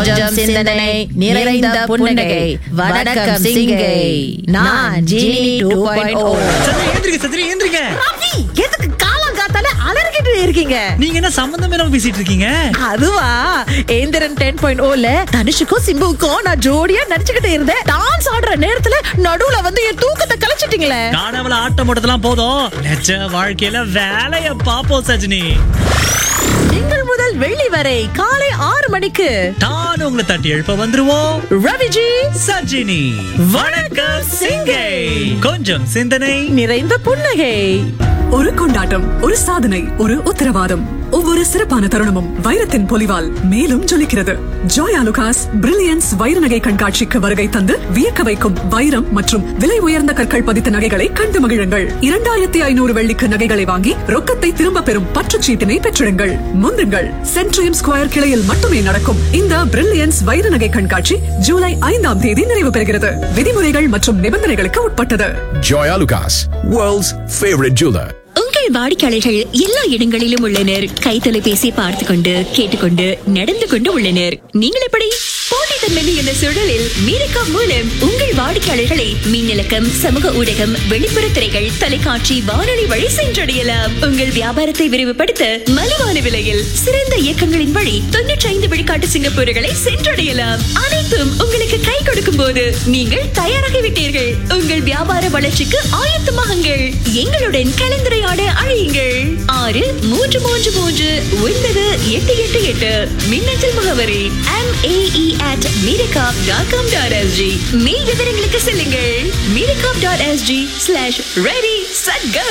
கொஞ்சம் சிந்தனை நிறைந்த புன்னகை வணக்கம் சிங்கை நான் ஜீனி டூ பாயிண்ட் ஓ சத்ரி ஏந்திரிக்க சத்ரி ஏந்திரிக்க ரவி எதுக்கு காலம் காத்தால அலறிக்கிட்டு இருக்கீங்க நீங்க என்ன சம்பந்தம் இல்லாம பேசிட்டு இருக்கீங்க அதுவா ஏந்திரன் டென் பாயிண்ட் ஓல தனுஷுக்கும் சிம்புவுக்கும் நான் ஜோடியா நடிச்சுக்கிட்டு இருந்தேன் டான்ஸ் ஆடுற நேரத்துல நடுவுல வந்து என் தூக்கத்தை கலைச்சிட்டீங்களே காணவள ஆட்டம் போட்டதெல்லாம் போதும் நிஜ வாழ்க்கையில வேலைய பாப்போம் சஜினி திங்கள் முதல் வெள்ளி வரை காலை ஆறு மணிக்கு நான் உங்களை தட்டி எழுப்ப வந்துருவோம் ரவிஜி சஜினி வணக்கம் சிங்கை கொஞ்சம் சிந்தனை நிறைந்த புன்னகை ஒரு கொண்டாட்டம் ஒரு சாதனை ஒரு உத்தரவாதம் ஒவ்வொரு சிறப்பான தருணமும் வைரத்தின் பொலிவால் மேலும் ஜொலிக்கிறது ஜோய் ஆலுகாஸ் பிரில்லியன்ஸ் வைர நகை கண்காட்சிக்கு வருகை தந்து வியக்க வைக்கும் வைரம் மற்றும் விலை உயர்ந்த கற்கள் பதித்த நகைகளை கண்டு மகிழுங்கள் இரண்டாயிரத்தி ஐநூறு வெள்ளிக்கு நகைகளை வாங்கி ரொக்கத்தை திரும்ப பெறும் பற்றுச்சீட்டினை பெற்றிடுங்கள் முந்துங்கள் சென்ட்ரியம் ஸ்கொயர் கிளையில் மட்டுமே நடக்கும் இந்த பிரில்லியன்ஸ் வைர நகை கண்காட்சி ஜூலை ஐந்தாம் தேதி நிறைவு பெறுகிறது விதிமுறைகள் மற்றும் நிபந்தனைகளுக்கு உட்பட்டது Joy Alucas, world's favorite jeweler. உங்கள் வாடிக்கையாளர்கள் எல்லா இடங்களிலும் உள்ளனர் கை தொலைபேசி பார்த்து கொண்டு கேட்டுக்கொண்டு நடந்து கொண்டு உள்ளனர் நீங்கள் எப்படி போட்டித்தன்மை என்ற சூழலில் மீரக்கா மூலம் உங்கள் வாடிக்கையாளர்களை மின்னலக்கம் சமூக ஊடகம் வெளிப்புற திரைகள் தொலைக்காட்சி வானொலி வழி சென்றடையலாம் உங்கள் வியாபாரத்தை விரிவுபடுத்த மலிவான விலையில் சிறந்த இயக்கங்களின் வழி தொன்னூற்றி ஐந்து விழுக்காட்டு சிங்கப்பூர்களை சென்றடையலாம் அனைத்தும் உங்களுக்கு கை கொடுக்கும் போது நீங்கள் தயாராகிவிட்டீர்கள் உங்கள் வியாபார வளர்ச்சிக்கு ஆயத்தமாகுங்கள் எங்களுடன் கலந்துரையாட அழையுங்கள் ஆறு மூன்று மூன்று மூன்று ஒன்பது எட்டு எட்டு எட்டு மின்னஞ்சல் முகவரி எம் ஏஇ அட் மீரகாப் டாட் காம் டாட் எஸ்ஜி மேல் விவரங்களுக்கு செல்லுங்கள் மீரகாப் dot SG slash ready set go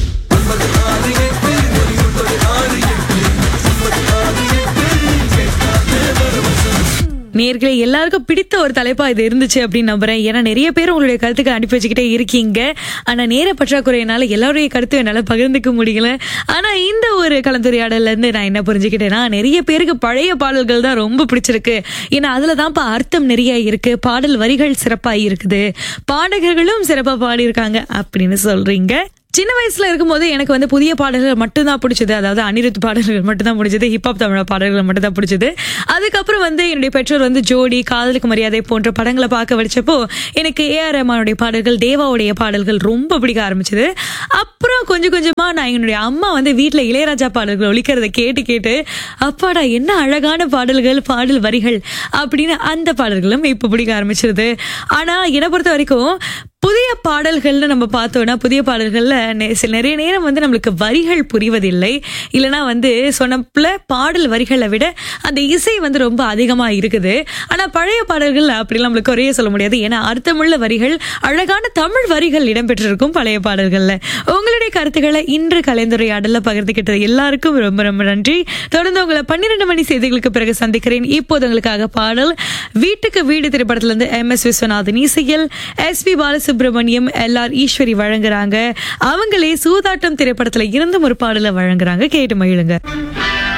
நேர்களை எல்லாருக்கும் பிடித்த ஒரு தலைப்பா இது இருந்துச்சு அப்படின்னு நம்புறேன் ஏன்னா நிறைய பேர் உங்களுடைய கருத்துக்கு அனுப்பி வச்சுக்கிட்டே இருக்கீங்க ஆனா நேர பற்றாக்குறையினால எல்லாருடைய கருத்தும் என்னால பகிர்ந்துக்க முடியல ஆனா இந்த ஒரு கலந்துரையாடல்ல இருந்து நான் என்ன புரிஞ்சுக்கிட்டேன்னா நிறைய பேருக்கு பழைய பாடல்கள் தான் ரொம்ப பிடிச்சிருக்கு ஏன்னா அதுல தான்ப்பா அர்த்தம் நிறைய இருக்கு பாடல் வரிகள் சிறப்பா இருக்குது பாடகர்களும் சிறப்பா பாடியிருக்காங்க அப்படின்னு சொல்றீங்க சின்ன வயசுல இருக்கும்போது எனக்கு வந்து புதிய பாடல்கள் மட்டும்தான் பிடிச்சது அதாவது அனிருத் பாடல்கள் மட்டும்தான் பிடிச்சது ஹிப்ஹாப் தமிழ பாடல்கள் மட்டும்தான் பிடிச்சது அதுக்கப்புறம் வந்து என்னுடைய பெற்றோர் வந்து ஜோடி காதலுக்கு மரியாதை போன்ற படங்களை பார்க்க வச்சப்போ எனக்கு ஏஆர் ரஹ்மானுடைய பாடல்கள் தேவாவுடைய பாடல்கள் ரொம்ப பிடிக்க ஆரம்பிச்சது அப்புறம் கொஞ்சம் கொஞ்சமா நான் என்னுடைய அம்மா வந்து வீட்டுல இளையராஜா பாடல்கள் ஒழிக்கிறத கேட்டு கேட்டு அப்பாடா என்ன அழகான பாடல்கள் பாடல் வரிகள் அப்படின்னு அந்த பாடல்களும் இப்ப பிடிக்க ஆரம்பிச்சிருது ஆனா என்னை பொறுத்த வரைக்கும் புதிய பாடல்கள்னு நம்ம பார்த்தோம்னா புதிய பாடல்கள்ல நெ- சில நிறைய நேரம் வந்து நம்மளுக்கு வரிகள் புரிவதில்லை இல்லைன்னா வந்து சொன்னப்புல பாடல் வரிகளை விட அந்த இசை வந்து ரொம்ப அதிகமா இருக்குது ஆனா பழைய பாடல்கள் அப்படிலாம் நம்மளுக்கு குறைய சொல்ல முடியாது ஏன்னா அர்த்தமுள்ள வரிகள் அழகான தமிழ் வரிகள் இடம்பெற்றிருக்கும் பழைய பாடல்கள்ல உங்களுடைய கருத்துக்களை இன்று கலந்துரையாடல பகிர்ந்துகிட்டது எல்லாருக்கும் ரொம்ப ரொம்ப நன்றி தொடர்ந்து உங்களை பன்னிரண்டு மணி செய்திகளுக்கு பிறகு சந்திக்கிறேன் இப்போது உங்களுக்காக பாடல் வீட்டுக்கு வீடு திரைப்படத்துல இருந்து எம் எஸ் விஸ்வநாதன் இசையில் S P Balasubrahmanyam L R Eswari வழங்குறாங்க அவங்களே சூதாட்டம் திரைப்படத்துல இருந்தும் ஒரு பாடலை வழங்குறாங்க கேட்டு மகிழுங்க